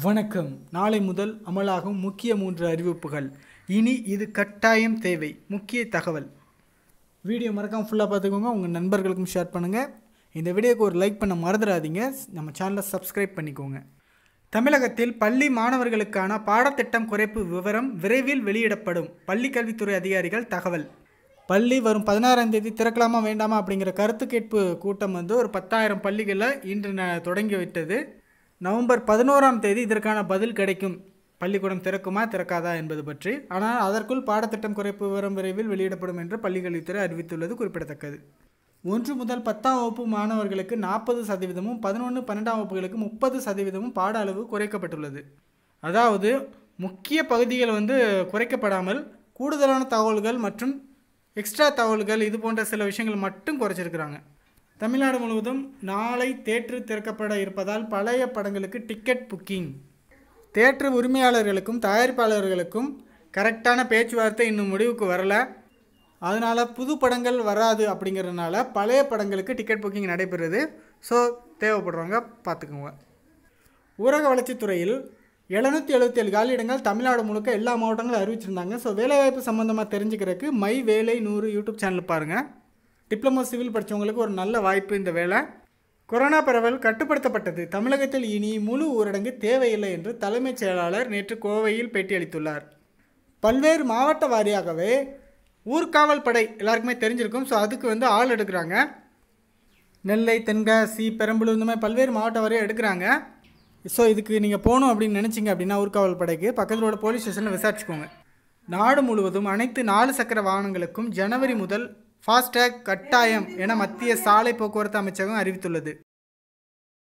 வணக்கம் நாளை முதல் அமலாகும் முக்கிய மூன்று அறிவிப்புகள் இனி இது கட்டாயம் தேவை முக்கிய தகவல் வீடியோ மறக்காம ஃபுல்லாக பார்த்துக்கோங்க உங்கள் நண்பர்களுக்கும் ஷேர் பண்ணுங்கள் இந்த வீடியோக்கு ஒரு லைக் பண்ண மறந்துடாதீங்க நம்ம சேனலை சப்ஸ்கிரைப் பண்ணிக்கோங்க தமிழகத்தில் பள்ளி மாணவர்களுக்கான பாடத்திட்டம் குறைப்பு விவரம் விரைவில் வெளியிடப்படும் பள்ளிக்கல்வித்துறை அதிகாரிகள் தகவல் பள்ளி வரும் பதினாறாம் தேதி திறக்கலாமா வேண்டாமா அப்படிங்கிற கருத்து கேட்பு கூட்டம் வந்து ஒரு பத்தாயிரம் பள்ளிகளில் இன்று ந தொடங்கி விட்டது நவம்பர் பதினோராம் தேதி இதற்கான பதில் கிடைக்கும் பள்ளிக்கூடம் திறக்குமா திறக்காதா என்பது பற்றி ஆனால் அதற்குள் பாடத்திட்டம் குறைப்பு விவரம் விரைவில் வெளியிடப்படும் என்று பள்ளிக்கல்வித்துறை அறிவித்துள்ளது குறிப்பிடத்தக்கது ஒன்று முதல் பத்தாம் வகுப்பு மாணவர்களுக்கு நாற்பது சதவீதமும் பதினொன்று பன்னெண்டாம் வகுப்புகளுக்கு முப்பது சதவீதமும் பாட அளவு குறைக்கப்பட்டுள்ளது அதாவது முக்கிய பகுதிகள் வந்து குறைக்கப்படாமல் கூடுதலான தகவல்கள் மற்றும் எக்ஸ்ட்ரா தகவல்கள் இது போன்ற சில விஷயங்கள் மட்டும் குறைச்சிருக்கிறாங்க தமிழ்நாடு முழுவதும் நாளை தேட்டரு திறக்கப்பட இருப்பதால் பழைய படங்களுக்கு டிக்கெட் புக்கிங் தேட்டரு உரிமையாளர்களுக்கும் தயாரிப்பாளர்களுக்கும் கரெக்டான பேச்சுவார்த்தை இன்னும் முடிவுக்கு வரல அதனால் புது படங்கள் வராது அப்படிங்கிறதுனால பழைய படங்களுக்கு டிக்கெட் புக்கிங் நடைபெறுது ஸோ தேவைப்படுறவங்க பார்த்துக்கோங்க ஊரக வளர்ச்சித்துறையில் எழுநூற்றி எழுபத்தி ஏழு காலியிடங்கள் தமிழ்நாடு முழுக்க எல்லா மாவட்டங்களும் அறிவிச்சிருந்தாங்க ஸோ வேலைவாய்ப்பு சம்மந்தமாக தெரிஞ்சுக்கிறதுக்கு மை வேலை நூறு யூடியூப் சேனல் பாருங்கள் டிப்ளமோ சிவில் படித்தவங்களுக்கு ஒரு நல்ல வாய்ப்பு இந்த வேலை கொரோனா பரவல் கட்டுப்படுத்தப்பட்டது தமிழகத்தில் இனி முழு ஊரடங்கு தேவையில்லை என்று தலைமைச் செயலாளர் நேற்று கோவையில் பேட்டியளித்துள்ளார் பல்வேறு மாவட்ட வாரியாகவே ஊர்காவல் படை எல்லாருக்குமே தெரிஞ்சிருக்கும் ஸோ அதுக்கு வந்து ஆள் எடுக்கிறாங்க நெல்லை தென்காசி பெரம்பலூர் இந்த மாதிரி பல்வேறு மாவட்ட வரையும் எடுக்கிறாங்க ஸோ இதுக்கு நீங்கள் போகணும் அப்படின்னு நினச்சிங்க அப்படின்னா ஊர்காவல் படைக்கு பக்கத்தில் உள்ள போலீஸ் ஸ்டேஷனில் விசாரிச்சுக்கோங்க நாடு முழுவதும் அனைத்து நாலு சக்கர வாகனங்களுக்கும் ஜனவரி முதல் ஃபாஸ்டேக் கட்டாயம் என மத்திய சாலை போக்குவரத்து அமைச்சகம் அறிவித்துள்ளது